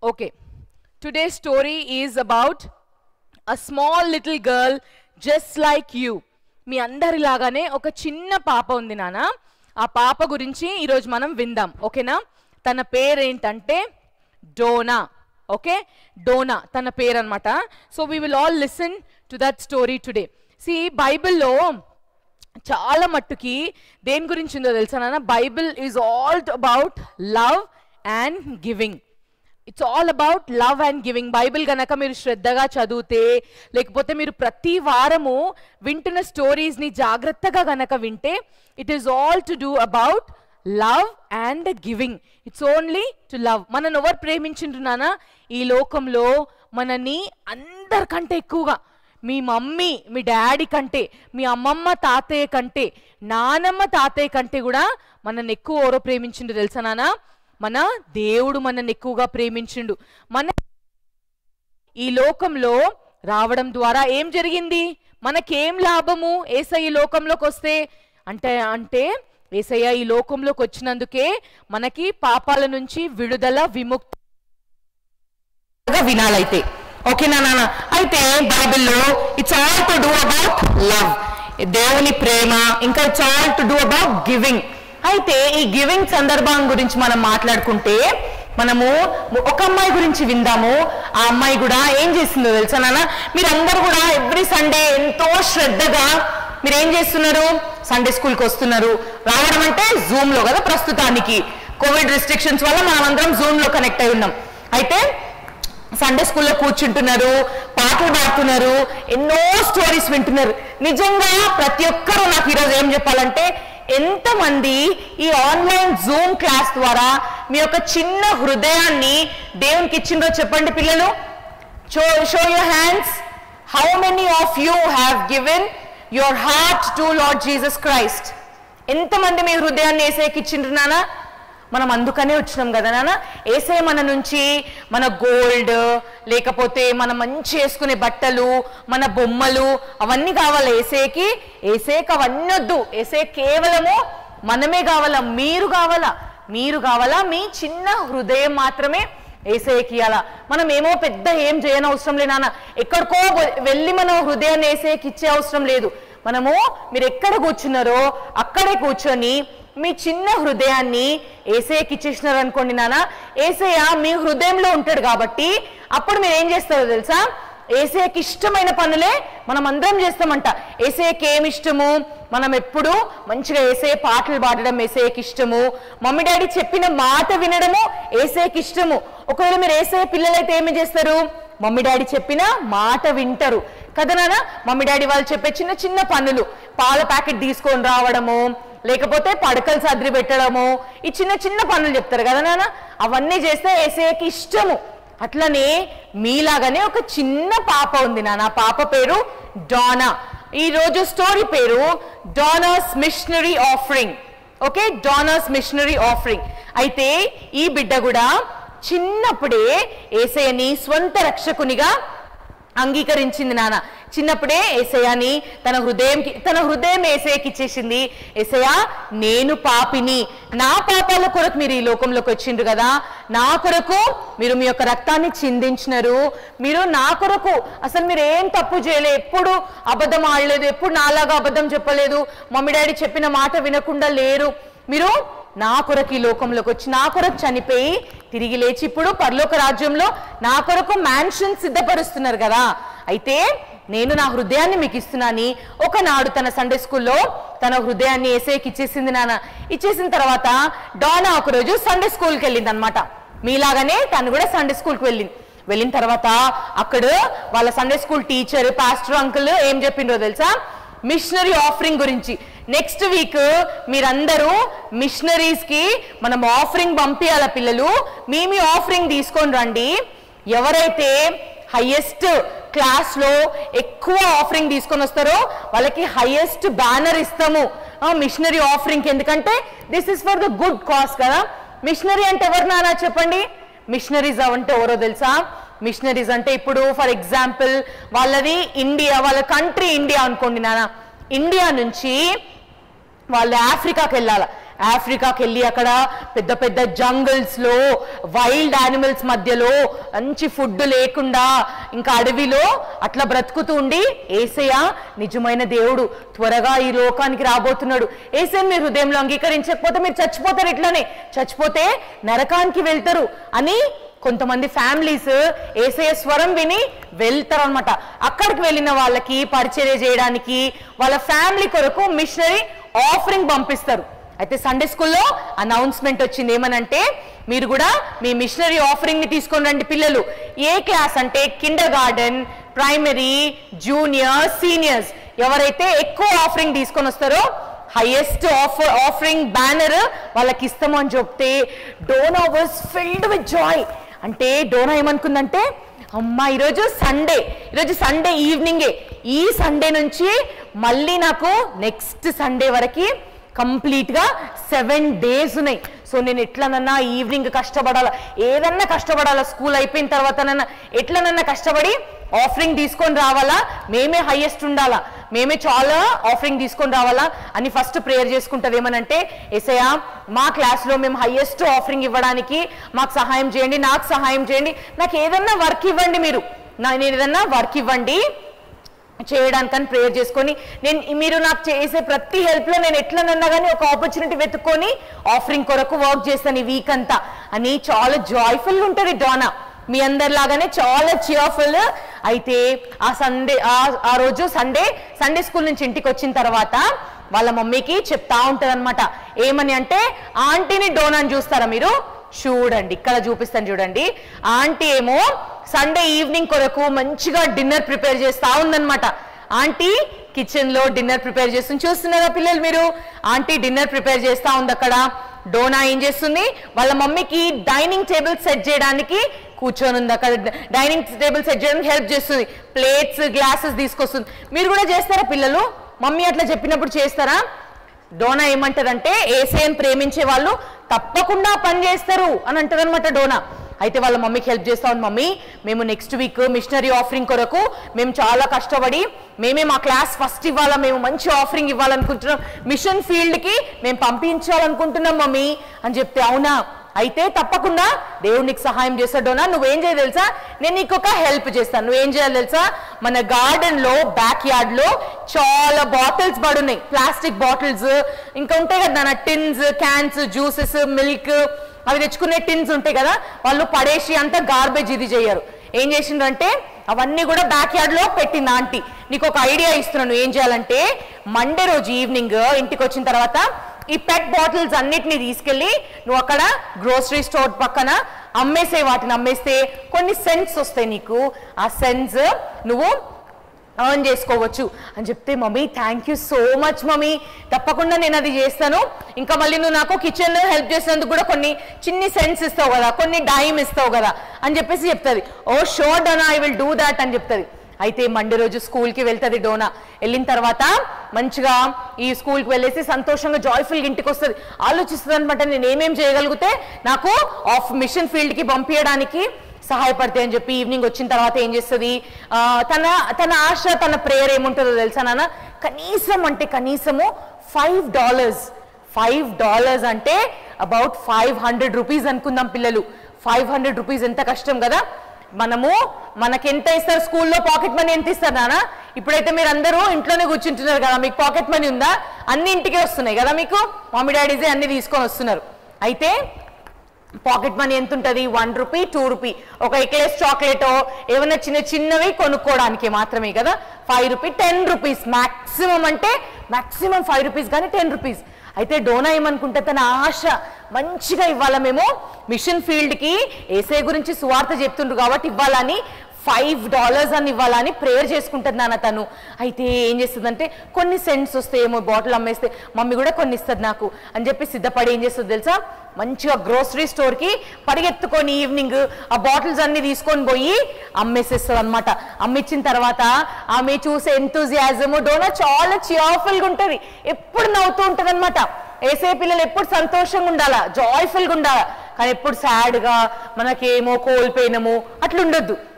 Okay. Today's story is about a small little girl just like you. మీ అందరిలాగానే ఒక చిన్న పాప ఉంది నాన్న ఆ పాప గురించి ఈరోజు మనం విందాం ఓకేనా తన పేరేంటంటే డోనా ఓకే డోనా తన పేరు అనమాట so we will all listen to that story today see బైబిల్లో చాలా మట్టుకి దేని గురించి ఉందో తెలుసా నాన్న Bible is all about love and giving it's all about love and giving Bible గనక మీరు శ్రద్ధగా చదివితే లేకపోతే మీరు ప్రతి వారము వింటున్న స్టోరీస్ని జాగ్రత్తగా గనక వింటే it is all to do about love and giving it's only to love మనని ఎవరు ప్రేమించుంటున్నానా ఈ లోకంలో మనని అందరికంటే ఎక్కువగా మీ మమ్మీ మీ డాడీ కంటే మీ అమ్మమ్మ తాతయ్య కంటే నానమ్మ తాతయ్య కంటే కూడా మనల్ని ఎక్కువ ఎవరో ప్రేమించిండు తెలుసా నాన్న మన దేవుడు మనల్ని ఎక్కువగా ప్రేమించిండు మన ఈ లోకంలో రావడం ద్వారా ఏం జరిగింది మనకేం లాభము ఏసయ్య ఈ లోకంలోకి వస్తే అంటే అంటే ఏసయ్య ఈ లోకంలోకి వచ్చినందుకే మనకి పాపాల నుంచి విడుదల విముక్తి వినాలైతే ఓకేనా నాన్న అయితే బైబిల్లో it's all to do about love దేవుని ప్రేమ ఇంకా it's all to do about giving అయితే ఈ గివింగ్ సందర్భం గురించి మనం మాట్లాడుకుంటే మనము ఒక అమ్మాయి గురించి విందాము ఆ అమ్మాయి కూడా ఏం చేసిందో తెలుసా నాన్న మీరందరూ కూడా ఎవ్రీ సండే ఎంతో శ్రద్ధగా మీరు ఏం చేస్తున్నారు సండే స్కూల్కి వస్తున్నారు రావడం అంటే జూమ్ లో కదా ప్రస్తుతానికి కోవిడ్ రిస్ట్రిక్షన్స్ వల్ల మనం అందరం జూమ్ లో కనెక్ట్ అయి ఉన్నాం అయితే సండే స్కూల్లో కూర్చుంటున్నారు పాటలు పాడుతున్నారు ఎన్నో స్టోరీస్ వింటున్నారు నిజంగా ప్రతి ఒక్కరూ నాకు ఈరోజు ఏం చెప్పాలంటే ఎంతమంది ఈ ఆన్లైన్ జూమ్ క్లాస్ ద్వారా మీ యొక్క చిన్న హృదయాన్ని దేవునికి ఇచ్చిండ్రో చెప్పండి పిల్లలు show show your hands how many of you have given your heart to lord Jesus Christ ఎంతమంది మీ హృదయాన్ని ఏసేకి ఇచ్చిండ్రున్నానా మనం అందుకనే వచ్చినాం కదా నాన్న ఏసే మన నుంచి మన గోల్డ్ లేకపోతే మన మంచి వేసుకునే బట్టలు మన బొమ్మలు అవన్నీ కావాలి ఏసేకి ఏసేకి అవన్నీ వద్దు ఏసే కేవలము మనమే కావాలా మీరు కావాలా మీరు కావాలా మీ చిన్న హృదయం మాత్రమే ఏసేకి ఇవ్వాలా మనం ఏమో పెద్ద ఏం చేయనవసరం లేదు నాన్న ఎక్కడికో వెళ్ళి మనం హృదయాన్ని ఏసేకి ఇచ్చే అవసరం లేదు మనము మీరు ఎక్కడ కూర్చున్నారో అక్కడే కూర్చొని మీ చిన్న హృదయాన్ని ఏసయ్యకి ఇచ్చేసినారు అనుకోండి నాన్న ఏసయ్య మీ హృదయంలో ఉంటాడు కాబట్టి అప్పుడు మీరు ఏం చేస్తారో తెలుసా ఏసయ్యకి ఇష్టమైన పనులే మనం అందరం చేస్తామంట ఏసయ్యకి ఏమి ఇష్టము మనం ఎప్పుడు మంచిగా ఏసే పాటలు పాడడం ఏసయ్యకి ఇష్టము మమ్మీ డాడీ చెప్పిన మాట వినడము ఏసయ్యకి ఇష్టము ఒకవేళ మీరు ఏసే పిల్లలైతే ఏమి చేస్తారు మమ్మీ డాడీ చెప్పిన మాట వింటారు కదా నాన్న మమ్మీ డాడీ వాళ్ళు చెప్పే చిన్న చిన్న పనులు పాల ప్యాకెట్ తీసుకొని రావడము లేకపోతే పడకలు సర్ది పెట్టడము ఈ చిన్న చిన్న పనులు చెప్తారు కదా నాన్న అవన్నీ చేస్తే ఏసఐకి ఇష్టము అట్లనే మీలాగానే ఒక చిన్న పాప ఉంది నాన్న ఆ పాప పేరు డానా ఈ రోజు స్టోరీ పేరు Donna's missionary offering okay Donna's missionary offering అయితే ఈ బిడ్డ కూడా చిన్నప్పుడే ఏసయ్యని స్వంత రక్షకునిగా అంగీకరించింది నాన్న చిన్నప్పుడే ఏసయాని తన హృదయంకి తన హృదయం ఏసయ్యకి ఇచ్చేసింది ఏసయ్య నేను పాపిని నా పాపాల కొరకు మీరు ఈ లోకంలోకి వచ్చిండ్రు కదా నా కొరకు మీరు మీ యొక్క రక్తాన్ని చిందించినారు మీరు నా కొరకు అసలు మీరు ఏం తప్పు చేయలేదు ఎప్పుడు అబద్ధం ఆడలేదు ఎప్పుడు నాలాగా అబద్ధం చెప్పలేదు మమ్మీ డాడీ చెప్పిన మాట వినకుండా లేరు మీరు నా కొరకు ఈ లోకంలోకి వచ్చి నా కొరకు చనిపోయి తిరిగి లేచి ఇప్పుడు పరలోక రాజ్యంలో నా కొరకు మ్యాన్షన్ సిద్ధపరుస్తున్నారు కదా అయితే నేను నా హృదయాన్ని మీకు ఇస్తున్నాని ఒకనాడు తన సండే స్కూల్లో తన హృదయాన్ని ఏసేకి ఇచ్చేసింది నాన్న ఇచ్చేసిన తర్వాత డానా ఒకరోజు సండే స్కూల్కి వెళ్ళింది అనమాట మీలాగానే తను కూడా సండే స్కూల్కి వెళ్ళింది వెళ్ళిన తర్వాత అక్కడ వాళ్ళ Sunday school teacher pastor uncle ఏం చెప్పిండ్రో తెలుసా మిషనరీ ఆఫరింగ్ గురించి నెక్స్ట్ వీక్ మీరందరూ మిషనరీస్ కి మనం ఆఫరింగ్ పంపించాల పిల్లలు మీ మీ ఆఫరింగ్ తీసుకొని రండి ఎవరైతే హైయెస్ట్ క్లాస్ లో ఎక్కువ ఆఫరింగ్ తీసుకొని వస్తారో వాళ్ళకి హైయెస్ట్ బ్యానర్ ఇస్తాము మిషనరీ ఆఫరింగ్ ఎందుకంటే this is for the good cause కదా మిషనరీ అంటే ఎవరు నానా చెప్పండి మిషనరీస్ అంటే ఎవరో తెలుసా మిషనరీస్ అంటే ఇప్పుడు ఫర్ ఎగ్జాంపుల్ వాళ్ళది ఇండియా వాళ్ళ కంట్రీ ఇండియా అనుకోండి నాన్న ఇండియా నుంచి వాళ్ళు ఆఫ్రికాకి వెళ్ళాలి ఆఫ్రికాకి వెళ్ళి అక్కడ పెద్ద పెద్ద జంగల్స్ లో వైల్డ్ యానిమల్స్ మధ్యలో మంచి ఫుడ్ లేకుండా ఇంకా అడవిలో అట్లా బ్రతుకుతూ ఉండి ఏసయ్య నిజమైన దేవుడు త్వరగా ఈ లోకానికి రాబోతున్నాడు ఏసయ్య మీ హృదయంలో అంగీకరించకపోతే మీరు చచ్చిపోతారు ఇట్లానే చచ్చిపోతే నరకానికి వెళ్తారు అని కొంతమంది ఫ్యామిలీస్ ఏసయ స్వరం విని వెళ్తారు అనమాట అక్కడికి వెళ్ళిన వాళ్ళకి పరిచర్య చేయడానికి వాళ్ళ ఫ్యామిలీ కొరకు మిషనరీ ఆఫరింగ్ పంపిస్తారు అయితే సండే స్కూల్లో అనౌన్స్మెంట్ వచ్చింది ఏమనంటే మీరు కూడా మీ మిషనరీ ఆఫరింగ్ ని తీసుకొని రండి పిల్లలు ఏ క్లాస్ అంటే kindergarten primary junior seniors ఎవరైతే ఎక్కువ ఆఫరింగ్ తీసుకొని వస్తారో హైయెస్ట్ ఆఫర్ ఆఫరింగ్ బ్యానర్ వాళ్ళకి ఇస్తాము అని చెప్తే Donna was filled with joy అంటే డోనా ఏమనుకుందంటే అమ్మా ఈరోజు సండే ఈరోజు సండే ఈవినింగే ఈ సండే నుంచి మళ్ళీ నాకు నెక్స్ట్ సండే వరకు కంప్లీట్ గా సెవెన్ డేస్ ఉన్నాయి సో నేను ఎట్లనన్నా ఈవినింగ్ కష్టపడాలా ఏదన్నా కష్టపడాలా స్కూల్ అయిపోయిన తర్వాతనన్నా ఎట్లనన్నా కష్టపడి ఆఫరింగ్ తీసుకొని రావాలా మేమే హైయెస్ట్ ఉండాలా మేమే చాలా ఆఫరింగ్ తీసుకొని రావాలా అని ఫస్ట్ ప్రేయర్ చేసుకుంటది ఏమనంటే ఎసయా మా క్లాస్లో మేము హైయెస్ట్ ఆఫరింగ్ ఇవ్వడానికి మాకు సహాయం చేయండి నాకు సహాయం చేయండి నాకు ఏదన్నా వర్క్ ఇవ్వండి మీరు నా నేను ఏదన్నా వర్క్ ఇవ్వండి చేయడానికని ప్రేయర్ చేసుకొని నేను మీరు నాకు చేసే ప్రతి హెల్ప్లో నేను ఎట్లనన్నా కానీ ఒక ఆపర్చునిటీ వెతుక్కొని ఆఫరింగ్ కొరకు వర్క్ చేస్తాను ఈ వీక్ అంతా అని చాలా జాయ్ఫుల్ ఉంటుంది డోనా మీ అందరిలాగానే చాలా చియర్ఫుల్ అయితే ఆ సండే ఆ రోజు సండే సండే స్కూల్ నుంచి ఇంటికి వచ్చిన తర్వాత వాళ్ళ మమ్మీకి చెప్తా ఉంటది ఏమని అంటే ఆంటీని డోనాని చూస్తారా మీరు చూడండి ఇక్కడ చూపిస్తాను చూడండి ఆంటీ ఏమో సండే ఈవినింగ్ కొరకు మంచిగా డిన్నర్ ప్రిపేర్ చేస్తా ఉందన్నమాట ఆంటీ కిచెన్ లో డిన్నర్ ప్రిపేర్ చేస్తుంది చూస్తున్నారా పిల్లలు మీరు ఆంటీ డిన్నర్ ప్రిపేర్ చేస్తా ఉంది అక్కడ డోనా ఏం చేస్తుంది వాళ్ళ మమ్మీకి డైనింగ్ టేబుల్ సెట్ చేయడానికి కూర్చొని ఉంది అక్కడ డైనింగ్ టేబుల్ సెట్ చేయడానికి హెల్ప్ చేస్తుంది ప్లేట్స్ గ్లాసెస్ తీసుకొస్తుంది మీరు కూడా చేస్తారా పిల్లలు మమ్మీ అట్లా చెప్పినప్పుడు చేస్తారా డోనా ఏమంటదంటే ఏసైని ప్రేమించే వాళ్ళు తప్పకుండా పని చేస్తారు అని అంటదనమాట డోనా అయితే వాళ్ళ మమ్మీకి హెల్ప్ చేస్తా ఉంది మమ్మీ మేము నెక్స్ట్ వీక్ మిషనరీ ఆఫరింగ్ కొరకు మేము చాలా కష్టపడి మేమే మా క్లాస్ ఫస్ట్ ఇవ్వాలా మేము మంచి ఆఫరింగ్ ఇవ్వాలనుకుంటున్నాం మిషన్ ఫీల్డ్కి మేము పంపించాలనుకుంటున్నాం మమ్మీ అని చెప్తే అవునా అయితే తప్పకుండా దేవుడు నీకు సహాయం చేస్తాడోనా నువ్వేం చేయాలి తెలుసా నేను నీకు ఒక హెల్ప్ చేస్తాను నువ్వేం చేయాలి తెలుసా మన గార్డెన్ లో బ్యాక్ యార్డ్ లో చాలా బాటిల్స్ పడున్నాయి ప్లాస్టిక్ బాటిల్స్ ఇంకా ఉంటాయి కదా నా టిన్స్ క్యాన్స్ జ్యూసెస్ మిల్క్ అవి తెచ్చుకునే టిన్స్ ఉంటాయి కదా వాళ్ళు పడేసి అంతా గార్బేజ్ ఇది చేయరు ఏం చేసిండ్రంటే అవన్నీ కూడా బ్యాక్ యార్డ్ లో పెట్టింది ఆంటీ నీకు ఒక ఐడియా ఇస్తున్నాను ఏం చేయాలంటే మండే రోజు ఈవినింగ్ ఇంటికి వచ్చిన తర్వాత ఈ పెట్ బాటిల్స్ అన్నిటిని తీసుకెళ్ళి నువ్వు అక్కడ గ్రోసరీ స్టోర్ పక్కన అమ్మేసే వాటిని అమ్మేస్తే కొన్ని సెన్స్ వస్తాయి నీకు ఆ సెన్స్ నువ్వు ఎర్న్ చేసుకోవచ్చు అని చెప్తే mummy thank you so much mummy తప్పకుండా నేను అది చేస్తాను ఇంకా మళ్ళీ నువ్వు నాకు కిచెన్ హెల్ప్ చేసినందుకు కూడా కొన్ని చిన్ని సెన్స్ ఇస్తావు కదా కొన్ని డైమ్ ఇస్తావు కదా అని చెప్పేసి చెప్తుంది oh sure Donna I will do that అని చెప్తుంది అయితే మండే రోజు స్కూల్కి వెళ్తుంది డోనా వెళ్ళిన తర్వాత మంచిగా ఈ స్కూల్కి వెళ్ళేసి సంతోషంగా జాయ్ఫుల్గా ఇంటికి వస్తుంది ఆలోచిస్తుంది అనమాట నేను ఏమేం చేయగలిగితే నాకు ఆఫ్ మిషన్ ఫీల్డ్కి పంపించడానికి సహాయపడతాయి అని చెప్పి ఈవినింగ్ వచ్చిన తర్వాత ఏం చేస్తుంది ఆ, తన తన ఆశ తన ప్రేయర్ ఏముంటుందో తెలుసా నాన్న కనీసం అంటే కనీసము ఫైవ్ డాలర్స్ ఫైవ్ డాలర్స్ అంటే అబౌట్ ఫైవ్ హండ్రెడ్ రూపీస్ అనుకుందాం పిల్లలు ఫైవ్ హండ్రెడ్ రూపీస్ ఎంత కష్టం కదా మనము మనకెంత ఇస్తారు స్కూల్లో పాకెట్ మనీ ఎంత ఇస్తారు నాన్న ఇప్పుడైతే మీరు అందరూ ఇంట్లోనే కూర్చుంటున్నారు కదా మీకు పాకెట్ మనీ ఉందా అన్ని ఇంటికే వస్తున్నాయి కదా మీకు మమ్మీ డాడీసే అన్ని తీసుకొని వస్తున్నారు అయితే పాకెట్ మనీ ఎంత ఉంటుంది వన్ రూపీ టూ రూపీ ఒక ఎక్లెస్ చాక్లెటో ఏమైనా చిన్న చిన్నవి కొనుక్కోవడానికి మాత్రమే కదా five rupee ten rupees maximum అంటే మాక్సిమం ఫైవ్ రూపీస్ కానీ టెన్ రూపీస్ అయితే డోనా ఏమనుకుంటే తన ఆశ మంచిగా ఇవ్వాలా మేము మిషన్ ఫీల్డ్కి ఏసే గురించి సువార్త చెప్తుండ్రు కాబట్టి ఇవ్వాలని ఫైవ్ డాలర్స్ అని ఇవ్వాలని ప్రేయర్ చేసుకుంటుంది నాన్న తను అయితే ఏం చేస్తుందంటే కొన్ని సెంట్స్ వస్తాయేమో బాటిల్ అమ్మేస్తే మమ్మీ కూడా కొన్ని ఇస్తుంది నాకు అని చెప్పి సిద్ధపడి ఏం చేస్తుంది తెలుసా మంచిగా గ్రోసరీ స్టోర్కి పరిగెత్తుకొని ఈవినింగ్ ఆ బాటిల్స్ అన్ని తీసుకొని పోయి అమ్మేసేస్తుంది అనమాట అమ్మిచ్చిన తర్వాత ఆమె చూసే ఎంతూజియాజము డోనా చాలా చియర్ఫుల్గా ఉంటుంది ఎప్పుడు నవ్వుతూ ఉంటుంది అనమాట ఏసే పిల్లలు ఎప్పుడు సంతోషంగా ఉండాలా జాయ్ఫుల్గా ఉండాలా కానీ ఎప్పుడు సాడ్గా మనకేమో కోల్పోయినము అట్లా ఉండొద్దు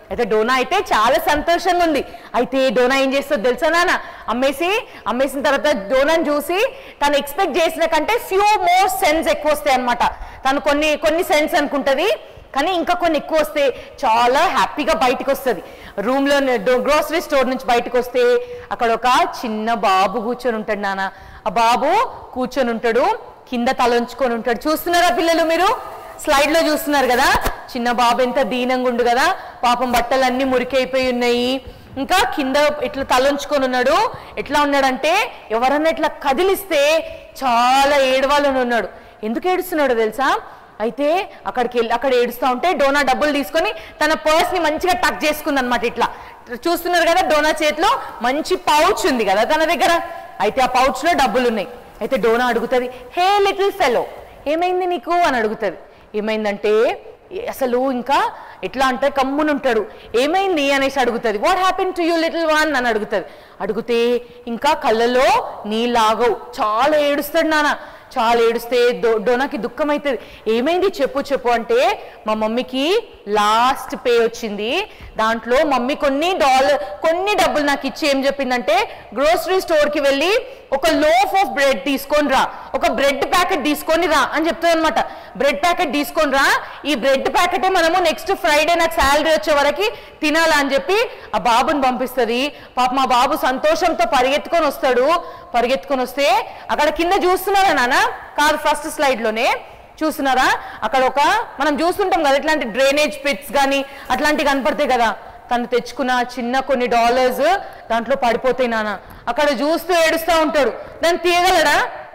అయితే డోనా అయితే చాలా సంతోషంగా ఉంది అయితే డోనా ఏం చేస్తుంది తెలుసా నాన్న అమ్మేసి అమ్మేసిన తర్వాత డోనాని చూసి తను ఎక్స్పెక్ట్ చేసిన కంటే ఫ్యూ మోర్ సెన్స్ ఎక్కువ వస్తాయి అనమాట తను కొన్ని కొన్ని సెన్స్ అనుకుంటది కానీ ఇంకా కొన్ని ఎక్కువ వస్తే చాలా హ్యాపీగా బయటకు వస్తుంది రూమ్లో గ్రోసరీ స్టోర్ నుంచి బయటకు వస్తే అక్కడ ఒక చిన్న బాబు కూర్చొని ఉంటాడు నాన్న ఆ బాబు కూర్చొని ఉంటాడు కింద తలంచుకొని ఉంటాడు చూస్తున్నారా పిల్లలు మీరు స్లైడ్ లో చూస్తున్నారు కదా చిన్న బాబు ఎంత దీనంగా ఉండు కదా పాపం బట్టలన్నీ మురికైపోయి ఉన్నాయి ఇంకా కింద ఇట్లా తలంచుకొని ఉన్నాడు ఎట్లా ఉన్నాడంటే ఎవరన్నా ఇట్లా కదిలిస్తే చాలా ఏడవాలని ఉన్నాడు ఎందుకు ఏడుస్తున్నాడు తెలుసా అయితే అక్కడికి వెళ్ళి అక్కడ ఏడుస్తూ ఉంటే డోనా డబ్బులు తీసుకొని తన పర్స్ ని మంచిగా టక్ చేసుకుంది అనమాట ఇట్లా చూస్తున్నారు కదా డోనా చేతిలో మంచి పౌచ్ ఉంది కదా తన దగ్గర అయితే ఆ పౌచ్ లో డబ్బులు ఉన్నాయి అయితే డోనా అడుగుతుంది హే లిటిల్ ఫెలో ఏమైంది నీకు అని అడుగుతుంది ఏమైందంటే ఏ- అసలు ఇంకా ఎట్లా అంటే కమ్ముని ఉంటాడు ఏమైంది అనేసి అడుగుతుంది what happen to you little one అని అడుగుతుంది అడిగితే ఇంకా కళ్ళలో నీళ్ళాగవు చాలా ఏడుస్తాడు నాన్న చాలా ఏడుస్తే డో డోనాకి దుఃఖం అవుతుంది ఏమైంది చెప్పు చెప్పు అంటే మా మమ్మీకి లాస్ట్ పే వచ్చింది దాంట్లో మమ్మీ కొన్ని డాలర్ కొన్ని డబ్బులు నాకు ఇచ్చి ఏం చెప్పిందంటే గ్రోసరీ స్టోర్కి వెళ్ళి ఒక లోఫ్ ఆఫ్ బ్రెడ్ తీసుకొని రా ఒక బ్రెడ్ ప్యాకెట్ తీసుకొని రా అని చెప్తుంది అనమాట బ్రెడ్ ప్యాకెట్ తీసుకొని రా ఈ బ్రెడ్ ప్యాకెటే మనము నెక్స్ట్ ఫ్రైడే నాకు శాలరీ వచ్చే వరకు తినాలా అని చెప్పి ఆ బాబుని పంపిస్తుంది పాప మా బాబు సంతోషంతో పరిగెత్తుకొని వస్తాడు పరిగెత్తుకొని వస్తే అక్కడ కింద చూస్తున్నారా నాన్న కాదు ఫస్ట్ స్లైడ్ లోనే చూస్తున్నారా అక్కడ ఒక మనం చూస్తుంటాం కదా ఇట్లాంటి డ్రైనేజ్ పిట్స్ కానీ అట్లాంటివి కనపడతాయి కదా తను తెచ్చుకున్న చిన్న కొన్ని డాలర్స్ దాంట్లో పడిపోతాయి నాన్న అక్కడ చూస్తూ ఏడుస్తూ ఉంటాడు దాన్ని తీయగలడా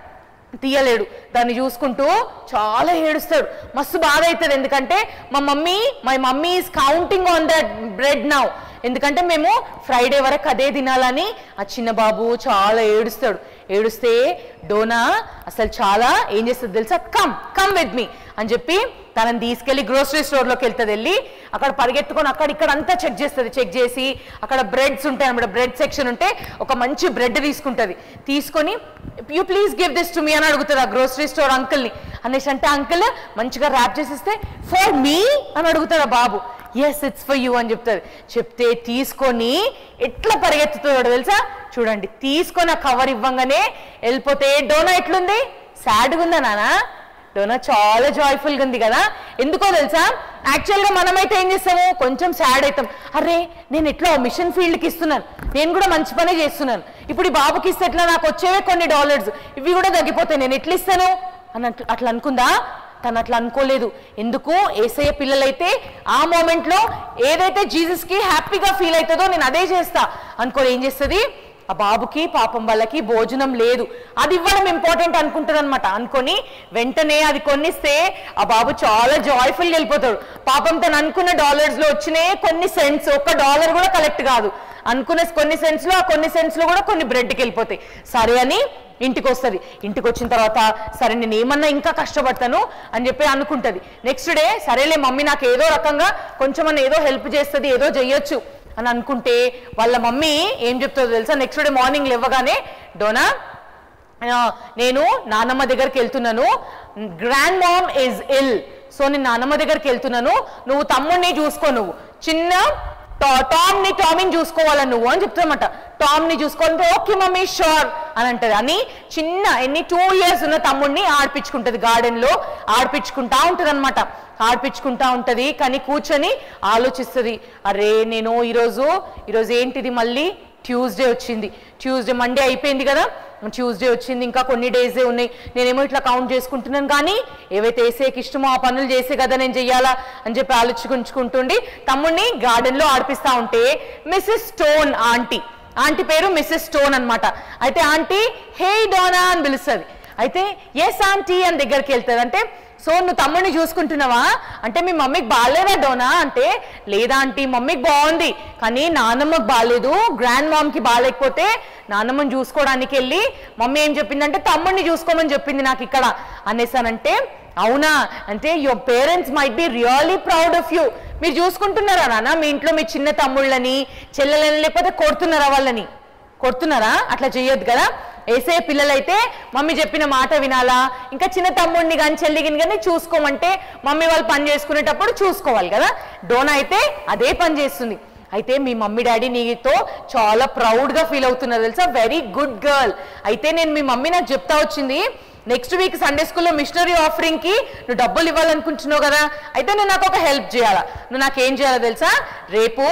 తీయలేడు దాన్ని చూసుకుంటూ చాలా ఏడుస్తాడు మస్తు బాధ అవుతుంది ఎందుకంటే మా mummy my mummy is counting on that bread now ఎందుకంటే మేము ఫ్రైడే వరకు అదే తినాలని ఆ చిన్న బాబు చాలా ఏడుస్తాడు ఏడుస్తే డోనా అసలు చాలా ఏం చేస్తుంది తెలుసా కమ్ కమ్ విత్ మీ అని చెప్పి తనని తీసుకెళ్లి గ్రోసరీ స్టోర్లోకి వెళ్తుంది వెళ్ళి అక్కడ పరిగెత్తుకొని అక్కడ ఇక్కడ అంతా చెక్ చేస్తుంది చెక్ చేసి అక్కడ బ్రెడ్స్ ఉంటాయి అనమాట బ్రెడ్ సెక్షన్ ఉంటే ఒక మంచి బ్రెడ్ తీసుకుంటుంది తీసుకొని you please give this to me అని అడుగుతుంది ఆ గ్రోసరీ స్టోర్ అంకుల్ని అనేసి అంటే అంకుల్ మంచిగా ర్యాప్ చేసిస్తే ఫర్ మీ అని అడుగుతాడు ఆ బాబు ఎస్ ఇట్స్ ఫర్ యూ అని చెప్తారు చెప్తే తీసుకొని ఎట్లా పరిగెత్తుతాడో తెలుసా చూడండి తీసుకొని ఆ కవర్ ఇవ్వంగానే వెళ్ళిపోతే డోనా ఎట్లుంది సాడ్గా ఉందా నానా డోనా చాలా జాయ్ఫుల్గా ఉంది కదా ఎందుకో తెలుసా యాక్చువల్గా మనమైతే ఏం చేస్తాము కొంచెం సాడ్ అవుతాం అరే నేను ఎట్లా మిషన్ ఫీల్డ్కి ఇస్తున్నాను నేను కూడా మంచి పనే చేస్తున్నాను ఇప్పుడు ఈ బాబుకి ఇస్తే ఎట్లా నాకు వచ్చేవే కొన్ని డాలర్స్ ఇవి కూడా తగ్గిపోతాయి నేను ఎట్లా ఇస్తాను అని అట్లా అట్లా అనుకుందా తను అట్లా అనుకోలేదు ఎందుకు ఏసయ్య పిల్లలైతే ఆ moment లో ఏదైతే జీసస్ కి హ్యాపీగా ఫీల్ అవుతుందో నేను అదే చేస్తా అనుకోని ఏం చేస్తుంది ఆ బాబుకి పాపం వాళ్ళకి భోజనం లేదు అది ఇవ్వడం ఇంపార్టెంట్ అనుకుంటుంది అనమాట అనుకొని వెంటనే అది కొన్నిస్తే ఆ బాబు చాలా జాయ్ఫుల్గా వెళ్ళిపోతాడు పాపం తను అనుకున్న డాలర్స్ లో వచ్చినాయి కొన్ని సెంట్స్ ఒక్క డాలర్ కూడా కలెక్ట్ కాదు అనుకున్న కొన్ని సెంట్స్ లో ఆ కొన్ని సెంట్స్ లో కూడా కొన్ని బ్రెడ్కి వెళ్ళిపోతాయి సరే అని ఇంటికి వస్తుంది ఇంటికి వచ్చిన తర్వాత సరే నేను ఏమన్నా ఇంకా కష్టపడతాను అని చెప్పి అనుకుంటది నెక్స్ట్ డే సరేలే మమ్మీ నాకు ఏదో రకంగా కొంచెం అన్న ఏదో హెల్ప్ చేస్తుంది ఏదో చెయ్యొచ్చు అని అనుకుంటే వాళ్ళ మమ్మీ ఏం చెప్తుందో తెలుసా నెక్స్ట్ డే మార్నింగ్ లేవగానే డోనా ఆ, నేను నానమ్మ దగ్గరికి వెళ్తున్నాను grand mom is ill so నేను నానమ్మ దగ్గరికి వెళ్తున్నాను నువ్వు తమ్ముడిని చూసుకో నువ్వు చిన్న టా- టామ్ ని టామిని చూసుకోవాలని నువ్వు అని చెప్తామట టామ్ ని చూసుకోవాలంటే ఓకే మమ్మీ షూర్ అని అంటది అని చిన్న ఎన్ని టూ ఇయర్స్ ఉన్న తమ్ముడిని ఆడిపించుకుంటది గార్డెన్ లో ఆడిపించుకుంటా ఉంటది అనమాట ఆడిపించుకుంటా ఉంటది కానీ కూర్చొని ఆలోచిస్తుంది అరే నేను ఈరోజు ఈరోజు ఏంటిది మళ్ళీ ట్యూస్డే వచ్చింది ట్యూస్డే మండే అయిపోయింది కదా ట్యూస్డే వచ్చింది ఇంకా కొన్ని డేసే ఉన్నాయి నేనేమో ఇట్లా కౌంట్ చేసుకుంటున్నాను కానీ ఏవైతే వేసేకి ఇష్టమో ఆ పనులు చేసే కదా నేను చెయ్యాలా అని చెప్పి ఆలోచించుకుంటుండి తమ్ముడిని గార్డెన్ లో ఆడిపిస్తా ఉంటే మిస్సెస్ స్టోన్ ఆంటీ ఆంటీ పేరు మిస్సెస్ స్టోన్ అన్నమాట అయితే ఆంటీ హే డోనా అని పిలుస్తుంది అయితే ఎస్ ఆంటీ అని దగ్గరికి వెళ్తుంది అంటే సో నువ్వు తమ్ముడిని చూసుకుంటున్నావా అంటే మీ మమ్మీకి బాగాలేదా డోనా అంటే లేదా ఆంటీ మమ్మీకి బాగుంది కానీ నాన్నమ్మకి బాగాలేదు గ్రాండ్ మామ్కి బాగాలేకపోతే నాన్నమ్మని చూసుకోవడానికి వెళ్ళి మమ్మీ ఏం చెప్పిందంటే తమ్ముడిని చూసుకోమని చెప్పింది నాకు ఇక్కడ అనేసానంటే అవునా అంటే your parents might be really proud of you మీరు చూసుకుంటున్నారా నాన్న మీ ఇంట్లో మీ చిన్న తమ్ముళ్ళని చెల్లెలని లేకపోతే కొడుతున్నారా వాళ్ళని కొడుతున్నారా అట్లా చేయొద్దు కదా వేసే పిల్లలైతే మమ్మీ చెప్పిన మాట వినాలా ఇంకా చిన్న తమ్ముడిని కానీ చెల్లిగిని కానీ చూసుకోమంటే మమ్మీ వాళ్ళు పని చేసుకునేటప్పుడు చూసుకోవాలి కదా డోనా అయితే అదే పని చేస్తుంది అయితే మీ మమ్మీ డాడీ నీతో చాలా ప్రౌడ్గా ఫీల్ అవుతున్నారు తెలుసా వెరీ గుడ్ గర్ల్ అయితే నేను మీ మమ్మీ నాకు చెప్తా వచ్చింది నెక్స్ట్ వీక్ సండే స్కూల్లో మిషనరీ ఆఫరింగ్ కి నువ్వు డబ్బులు ఇవ్వాలనుకుంటున్నావు కదా అయితే నువ్వు నాకు ఒక హెల్ప్ చేయాలా నువ్వు నాకు ఏం చేయాలో తెలుసా రేపు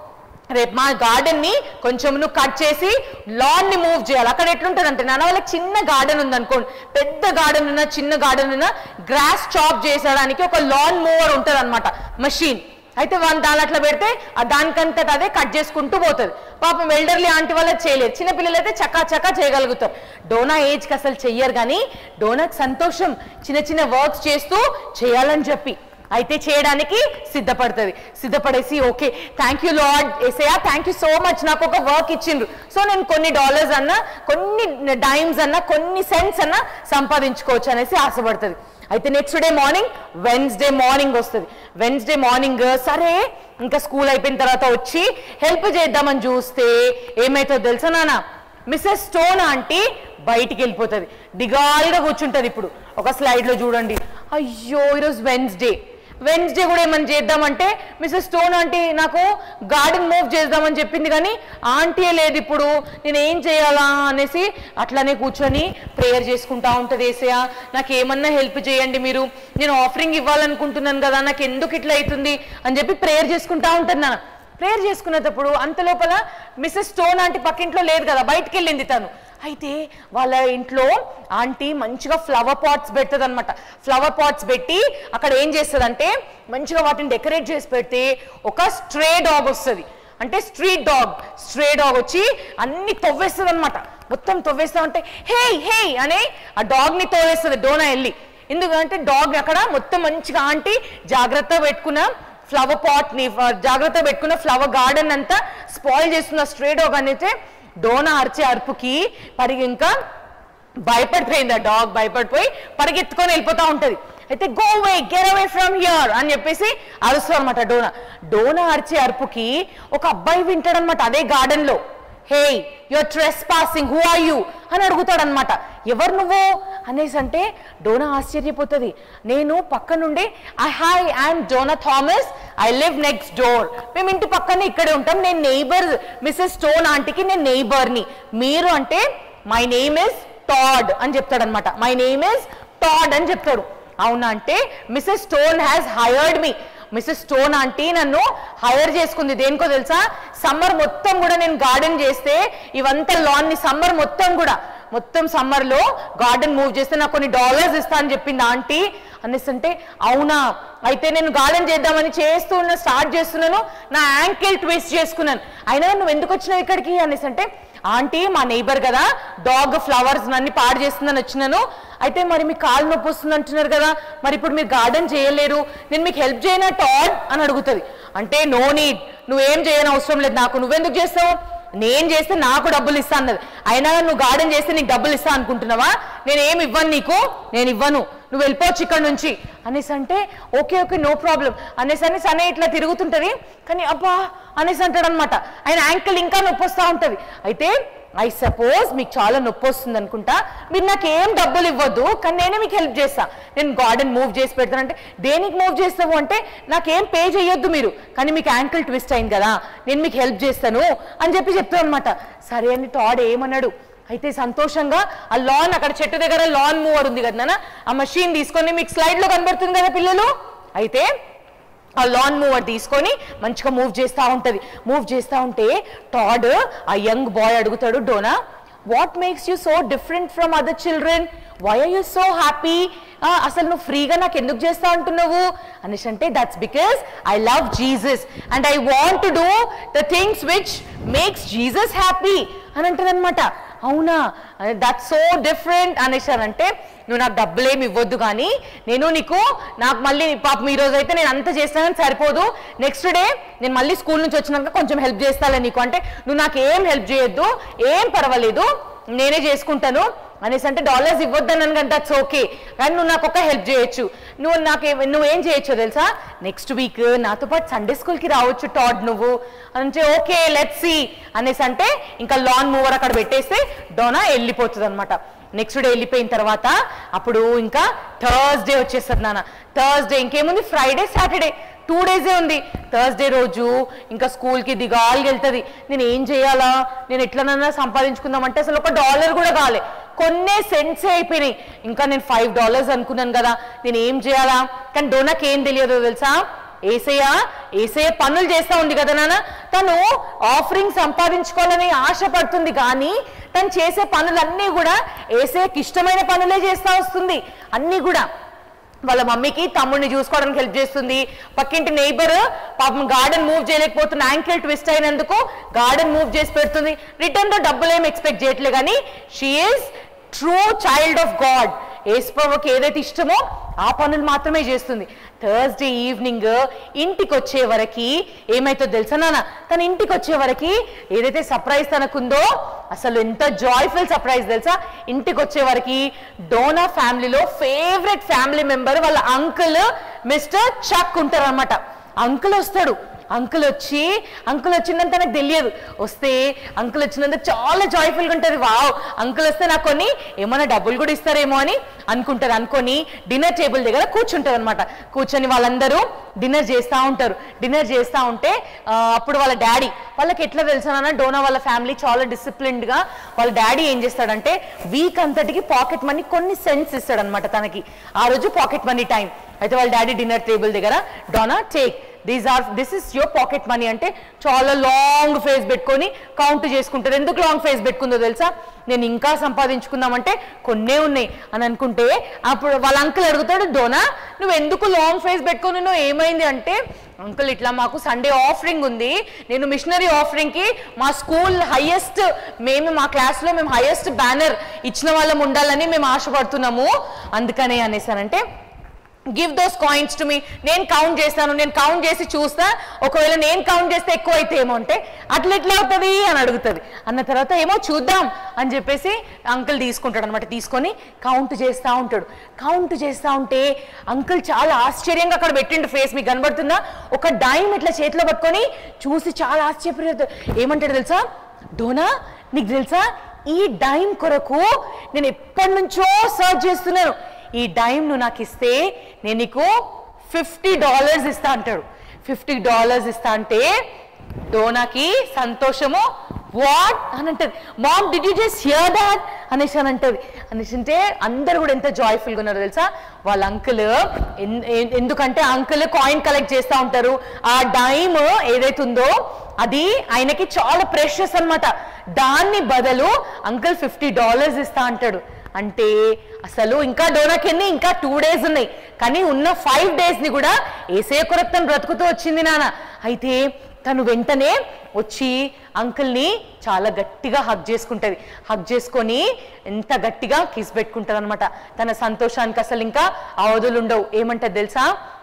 రేపు మా గార్డెన్ ని కొంచెం నువ్వు కట్ చేసి లాన్ ని మూవ్ చేయాలి అక్కడ ఎట్లుంటుంది అంటే నాన్న వాళ్ళకి చిన్న గార్డెన్ ఉంది అనుకోండి పెద్ద గార్డెన్ ఉన్న చిన్న గార్డెన్ ఉన్న గ్రాస్ చాప్ చేసేయడానికి ఒక లాన్ మూవర్ ఉంటుంది అనమాట మషీన్ అయితే వాళ్ళు దాని అట్లా పెడితే ఆ దానికంతట అదే కట్ చేసుకుంటూ పోతుంది పాపం ఎల్డర్లీ ఆంటీ వల్ల చేయలేదు చిన్న పిల్లలు అయితే చకా చకా చేయగలుగుతారు డోనా ఏజ్కి అసలు చెయ్యరు కానీ డోనాకి సంతోషం చిన్న చిన్న వర్క్స్ చేస్తూ చేయాలని చెప్పి అయితే చేయడానికి సిద్ధపడుతుంది సిద్ధపడేసి ఓకే థ్యాంక్ యూ లార్డ్ ఎసయా థ్యాంక్ యూ సో మచ్ నాకు ఒక వర్క్ ఇచ్చిండ్రు సో నేను కొన్ని డాలర్స్ అన్నా కొన్ని డైమ్స్ అన్నా కొన్ని సెంట్స్ అన్నా సంపాదించుకోవచ్చు అనేసి ఆశపడుతుంది అయితే next day morning Wednesday morning వస్తుంది వెన్స్డే మార్నింగ్ సరే ఇంకా స్కూల్ అయిపోయిన తర్వాత వచ్చి హెల్ప్ చేద్దామని చూస్తే ఏమైతుందో తెలుసా నాన్న మిస్సెస్ స్టోన్ ఆంటీ బయటికి వెళ్ళిపోతుంది దిగాలుగా కూర్చుంటుంది ఇప్పుడు ఒక స్లైడ్లో చూడండి అయ్యో ఈరోజు వెన్స్డే వెన్స్డే కూడా ఏమని చేద్దామంటే మిస్సెస్ స్టోన్ ఆంటీ నాకు గార్డెన్ మూవ్ చేద్దామని చెప్పింది కానీ ఆంటీయే లేదు ఇప్పుడు నేను ఏం చేయాలా అనేసి అట్లానే కూర్చొని ప్రేయర్ చేసుకుంటా ఉంటుంది ఏసయా నాకు ఏమన్నా హెల్ప్ చేయండి మీరు నేను ఆఫరింగ్ ఇవ్వాలనుకుంటున్నాను కదా నాకు ఎందుకు ఇట్లా అవుతుంది అని చెప్పి ప్రేయర్ చేసుకుంటా ఉంటుంది నాన్న ప్రేయర్ చేసుకునేటప్పుడు అంత లోపల మిస్సెస్ స్టోన్ ఆంటీ పక్కింట్లో లేదు కదా బయటికి వెళ్ళింది తను అయితే వాళ్ళ ఇంట్లో ఆంటీ మంచిగా ఫ్లవర్ పాట్స్ పెడుతుంది అనమాట ఫ్లవర్ పాట్స్ పెట్టి అక్కడ ఏం చేస్తుందంటే మంచిగా వాటిని డెకరేట్ చేసి పెడితే ఒక స్ట్రే డాగ్ వస్తుంది అంటే స్ట్రీట్ డాగ్ స్ట్రే డాగ్ వచ్చి అన్ని తవ్వేస్తుంది అనమాట మొత్తం తవ్వేస్తా ఉంటే హే హే అనే ఆ డాగ్ని తవ్వేస్తుంది డోనా వెళ్ళి ఎందుకంటే డాగ్ అక్కడ మొత్తం మంచిగా ఆంటీ జాగ్రత్త పెట్టుకున్న ఫ్లవర్ పాట్ ని ఫ- జాగ్రత్త పెట్టుకున్న ఫ్లవర్ గార్డెన్ అంతా స్పాయిల్ చేస్తున్న స్ట్రే డాగ్ అనేది డోనా అరిచే అరుపుకి పరిగి ఇంకా భయపడిపోయింది ఆ డాగ్ భయపడిపోయి పరిగెత్తుకొని వెళ్ళిపోతా ఉంటది అయితే go way get away from here అని చెప్పేసి అరుస్తుంది అనమాట డోనా డోనా అరిచే అరుపుకి ఒక అబ్బాయి వింటాడనమాట అదే గార్డెన్ లో hey your trespassing who are you అని అడుగుతాడనమాట ఎవరు నువ్వు అనేసి అంటే డోనా ఆశ్చర్యపోతుంది నేను పక్క నుండి I hi I'm Donna Thomas I live next door మేము ఇంటి పక్కనే ఇక్కడే ఉంటాం నేను నైబర్ మిస్సెస్ స్టోన్ ఆంటీకి నేను నైబర్ని మీరు అంటే మై నేమ్ ఇస్ టాడ్ అని చెప్తాడనమాట మై నేమ్ ఇస్ టాడ్ అని చెప్తాడు అవునా అంటే Mrs Stone has hired me Mrs Stone aunty నన్ను హైర్ చేసుకుంది దేనికో తెలుసా సమ్మర్ మొత్తం కూడా నేను గార్డెన్ చేస్తే ఇవంతా లాన్ ని సమ్మర్ మొత్తం కూడా మొత్తం summer లో గార్డెన్ మూవ్ చేస్తే నాకు కొన్ని డాలర్స్ ఇస్తా అని చెప్పింది ఆంటీ అనేసి అంటే అవునా అయితే నేను గార్డెన్ చేద్దామని చేస్తున్నా స్టార్ట్ చేస్తున్నాను నా యాంకిల్ ట్విస్ట్ చేసుకున్నాను అయినా నువ్వు ఎందుకు వచ్చినావు ఇక్కడికి అనేసి అంటే ఆంటీ మా నైబర్ కదా డాగ్ ఫ్లవర్స్ అన్ని పాడు చేస్తుందని వచ్చినాను అయితే మరి మీకు కాలు నొప్పి వస్తుంది అంటున్నారు కదా మరి ఇప్పుడు మీరు గార్డెన్ చేయలేరు నేను మీకు హెల్ప్ చేయనా టాడ్ అని అడుగుతుంది అంటే నో నీడ్ నువ్వేం చేయని అవసరం లేదు నాకు నువ్వెందుకు చేస్తావు నేను చేస్తే నాకు డబ్బులు ఇస్తా అన్నది అయినా నువ్వు గార్డెన్ చేస్తే నీకు డబ్బులు ఇస్తా అనుకుంటున్నావా నేను ఏమి ఇవ్వను నీకు నేను ఇవ్వను నువ్వు వెళ్ళిపోవచ్చు ఇక్కడ నుంచి అనేసి అంటే ఓకే ఓకే నో ప్రాబ్లం అనేసి అని సనే ఇట్లా తిరుగుతుంటది కానీ అబ్బా అనేసి అంటాడు అనమాట ఆయన యాంకిల్ ఇంకా నొప్పి వస్తూ ఉంటుంది అయితే ఐ సపోజ్ మీకు చాలా నొప్పి వస్తుంది అనుకుంటా మీరు నాకు ఏం డబ్బులు ఇవ్వద్దు కానీ నేనే మీకు హెల్ప్ చేస్తా నేను గార్డెన్ మూవ్ చేసి పెడతానంటే దేనికి మూవ్ చేస్తావు అంటే నాకేం పే చేయొద్దు మీరు కానీ మీకు యాంకిల్ ట్విస్ట్ అయింది కదా నేను మీకు హెల్ప్ చేస్తాను అని చెప్పి చెప్తాను అనమాట సరే అని టాడ్ ఏమన్నాడు అయితే సంతోషంగా ఆ లాన్ అక్కడ చెట్టు దగ్గర లాన్ మూవర్ ఉంది కదా నాన్న ఆ మషీన్ తీసుకొని మీకు స్లైడ్ లో కనబడుతుంది కదా పిల్లలు అయితే ఆ లాన్ మూవర్ తీసుకొని మంచిగా మూవ్ చేస్తూ ఉంటది మూవ్ చేస్తూ ఉంటే టాడ్ ఆ యంగ్ బాయ్ అడుగుతాడు Donna what makes you so different from other children why are you so happy అసలు నువ్వు ఫ్రీగా నాకు ఎందుకు చేస్తా అంటున్నావు అనేసి అంటే that's because I love Jesus and I want to do the things which makes Jesus happy అని అంటదనమాట అవునా దట్ సో డిఫరెంట్ అనేసి అని అంటే నువ్వు నాకు డబ్బులేమి ఇవ్వద్దు కానీ నేను నీకు నాకు మళ్ళీ పాపం ఈ రోజు అయితే నేను అంత చేస్తానని సరిపోదు నెక్స్ట్ డే నేను మళ్ళీ స్కూల్ నుంచి వచ్చినాక కొంచెం హెల్ప్ చేస్తాలే నీకు అంటే నువ్వు నాకు ఏం హెల్ప్ చేయొద్దు ఏం పర్వాలేదు నేనే చేసుకుంటాను అనేసి అంటే డాలర్స్ ఇవ్వద్దన్నాను కానీ దట్స్ ఓకే కానీ నువ్వు నాకు ఒక హెల్ప్ చేయొచ్చు నువ్వు నాకు ఏ- నువ్వేం చేయొచ్చో తెలుసా నెక్స్ట్ వీక్ నాతో పాటు సండే స్కూల్కి రావచ్చు టాడ్ నువ్వు అంటే ఓకే లెట్ సి అనేసి అంటే ఇంకా లాన్ మూవర్ అక్కడ పెట్టేస్తే డోనా వెళ్ళిపోతుంది అనమాట నెక్స్ట్ డే వెళ్ళిపోయిన తర్వాత అప్పుడు ఇంకా థర్స్డే వచ్చేస్తుంది నాన్న థర్స్డే ఇంకేముంది ఫ్రైడే సాటర్డే టూ డేసే ఉంది థర్స్డే రోజు ఇంకా స్కూల్కి దిగాలికి వెళ్తుంది నేను ఏం చేయాలా నేను ఎట్లనన్నా సంపాదించుకుందామంటే అసలు ఒక డాలర్ కూడా కాలే కొన్నే సెంట్సే అయిపోయినాయి ఇంకా నేను ఫైవ్ డాలర్స్ అనుకున్నాను కదా నేను ఏం చేయాలా కానీ డోనాకి ఏం తెలియదు తెలుసా ఏసయ్య ఏసయ్య పనులు చేస్తా ఉంది కదా నాన్న తను ఆఫరింగ్ సంపాదించుకోవాలని ఆశపడుతుంది కానీ తను చేసే పనులన్నీ కూడా ఏసయ్యకి ఇష్టమైన పనులే చేస్తా వస్తుంది అన్నీ కూడా వాళ్ళ మమ్మీకి తమ్ముడిని చూసుకోవడానికి హెల్ప్ చేస్తుంది పక్కింటి నైబర్ పాపం గార్డెన్ మూవ్ చేయలేకపోతున్న యాంకిల్ ట్విస్ట్ అయినందుకు గార్డెన్ మూవ్ చేసి పెడుతుంది రిటర్న్ లో డబ్బులు ఏం ఎక్స్పెక్ట్ చేయట్లే కానీ she's true child of God ఏసుప్రభుకి ఏదైతే ఇష్టమో ఆ పనులు మాత్రమే చేస్తుంది థర్స్డే ఈవినింగ్ ఇంటికి వచ్చే వరకు ఏమైతో తెలుసా నాన్న తన ఇంటికి వచ్చే వరకు ఏదైతే సర్ప్రైజ్ తనకుందో అసలు ఎంత జాయ్ఫుల్ సర్ప్రైజ్ తెలుసా ఇంటికి వచ్చే వరకు డోనా ఫ్యామిలీలో ఫేవరెట్ ఫ్యామిలీ మెంబర్ వాళ్ళ అంకుల్ మిస్టర్ చక్ ఉంటారు అనమాట అంకుల్ వస్తాడు అంకుల్ వచ్చి అంకుల్ వచ్చిందంటే నాకు తెలియదు వస్తే అంకుల్ వచ్చినందుకు చాలా జాయ్ఫుల్గా ఉంటుంది వావ్ అంకుల్ వస్తే నాకు కొన్ని ఏమైనా డబ్బులు కూడా ఇస్తారేమో అని అనుకుంటారు అనుకొని డిన్నర్ టేబుల్ దగ్గర కూర్చుంటారు అనమాట కూర్చొని వాళ్ళందరూ డిన్నర్ చేస్తూ ఉంటారు డిన్నర్ చేస్తూ ఉంటే ఆ, అప్పుడు వాళ్ళ డాడీ వాళ్ళకి ఎట్లా తెలుసానన్నా డోనా వాళ్ళ ఫ్యామిలీ చాలా డిసిప్లిన్డ్గా వాళ్ళ డాడీ ఏం చేస్తాడంటే వీక్ అంతటికి పాకెట్ మనీ కొన్ని సెంట్స్ ఇస్తాడనమాట తనకి ఆ రోజు పాకెట్ మనీ టైం అయితే వాళ్ళ డాడీ డిన్నర్ టేబుల్ దగ్గర Donna take these are this is your pocket money అంటే చాలా లాంగ్ ఫేస్ పెట్టుకొని కౌంట్ చేసుకుంటారు ఎందుకు లాంగ్ ఫేస్ పెట్టుకుందో తెలుసా నేను ఇంకా సంపాదించుకుందామంటే కొన్నే ఉన్నాయి అని అనుకుంటే అప్పుడు వాళ్ళ అంకుల్ అడుగుతాడు డోనా నువ్వు ఎందుకు లాంగ్ ఫేస్ పెట్టుకొని నువ్వు ఏమైంది అంటే అంకుల్ ఇట్లా మాకు సండే ఆఫరింగ్ ఉంది నేను మిషనరీ ఆఫరింగ్కి మా స్కూల్ హైయెస్ట్ మేము మా క్లాస్లో మేము హైయెస్ట్ బ్యానర్ ఇచ్చిన వాళ్ళం ఉండాలని మేము ఆశపడుతున్నాము అందుకనే అనేసానంటే give those coins to me నేను కౌంట్ చేస్తాను నేను కౌంట్ చేసి చూస్తా ఒకవేళ నేను కౌంట్ చేస్తే ఎక్కువ అయితే ఏమో అంటే అట్లా ఎట్లా అవుతుంది అని అడుగుతుంది అన్న తర్వాత ఏమో చూద్దాం అని చెప్పేసి అంకుల్ తీసుకుంటాడు అనమాట తీసుకొని కౌంట్ చేస్తూ ఉంటాడు కౌంట్ చేస్తూ ఉంటే అంకుల్ చాలా ఆశ్చర్యంగా అక్కడ పెట్టిండు ఫేస్ మీకు కనబడుతుందా ఒక డైమ్ ఇట్లా చేతిలో పట్టుకొని చూసి చాలా ఆశ్చర్యపోయాడు ఏమంటాడు తెలుసా డోనా నీకు తెలుసా ఈ డైమ్ కొరకు నేను ఎప్పటి నుంచో సర్చ్ చేస్తున్నాను ఈ డైమ్ నువ్వు నాకు ఇస్తే నేను నీకు ఫిఫ్టీ డాలర్స్ ఇస్తా అంటాడు ఫిఫ్టీ డాలర్స్ ఇస్తా అంటే డోనాకి సంతోషము వాట్ అని అంటది mom did you just hear that అనేసి అని అంటది అనేసి అంటే అందరు కూడా ఎంత జాయ్ఫుల్గా ఉన్నారు తెలుసా వాళ్ళ అంకుల్ ఎందుకంటే అంకుల్ కాయిన్ కలెక్ట్ చేస్తూ ఉంటారు ఆ డైమ్ ఏదైతే ఉందో అది ఆయనకి చాలా ప్రెషస్ అన్నమాట దాన్ని బదులు అంకుల్ ఫిఫ్టీ డాలర్స్ ఇస్తా అంటాడు అంటే అసలు ఇంకా డోనాకెన్ని ఇంకా టూ డేస్ ఉన్నాయి కానీ ఉన్న ఫైవ్ డేస్ ని కూడా ఏసే కొరకు తను బ్రతుకుతూ వచ్చింది నాన్న అయితే తను వెంటనే వచ్చి అంకుల్ని చాలా గట్టిగా హగ్ చేసుకుంటది హగ్ చేసుకొని ఎంత గట్టిగా కిస్ పెట్టుకుంటది అనమాట తన సంతోషానికి అసలు ఇంకా అవధులు ఉండవు ఏమంటది తెలుసా